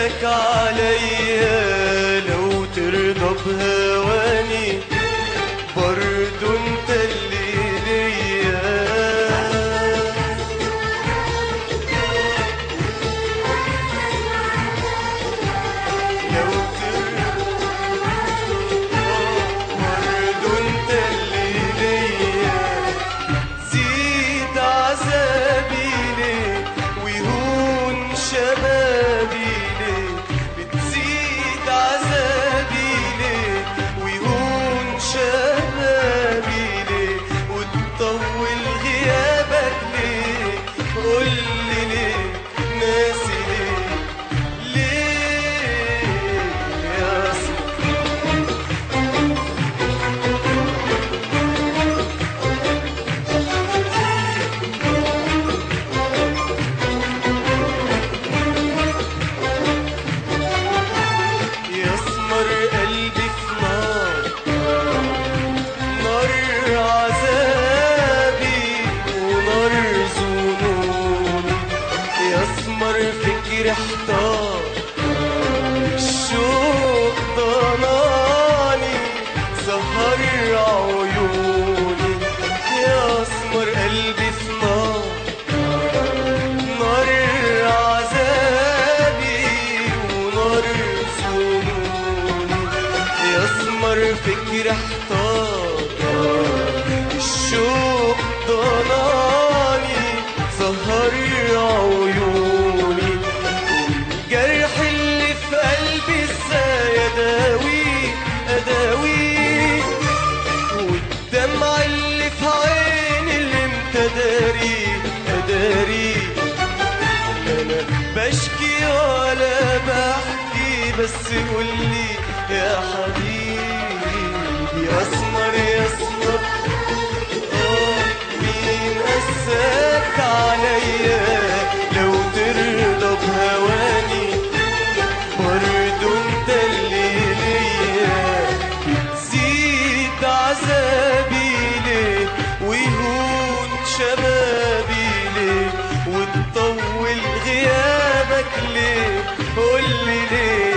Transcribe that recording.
غيابك عليا لو ترضى بهواني برضو انت اللي ليا لو ترضى برضو انت اللي ليا زيد عذابي ليه ويهون شبابي ليه بتزيد عذابي ليه ويهون شبابي ليه وتطول غيابك ليه قولي ليه ناسي ليه ليه يا صاحبي يسمر قلبي في نار نار عذابي ونار ظنوني يسمر فكري احتار الشوق ضناني سهر عيوني يسمر قلبي في نار نار عذابي ونار ظنوني يسمر فكري احتار الشوق ضناني سهر عيوني الجرح اللي في قلبي ازاي اداويه اداويه والدمع اللي في عيني اللي امتى داري اداري انا بشكي ولا بحكي بس قولي يا حبيبي اسمر يسمر آه، مين قساك عليا لو ترضى بهواني برضو انت اللي ليا بتزيد عذابي ليه ويهون شبابي ليه وتطول غيابك ليه قولي ليه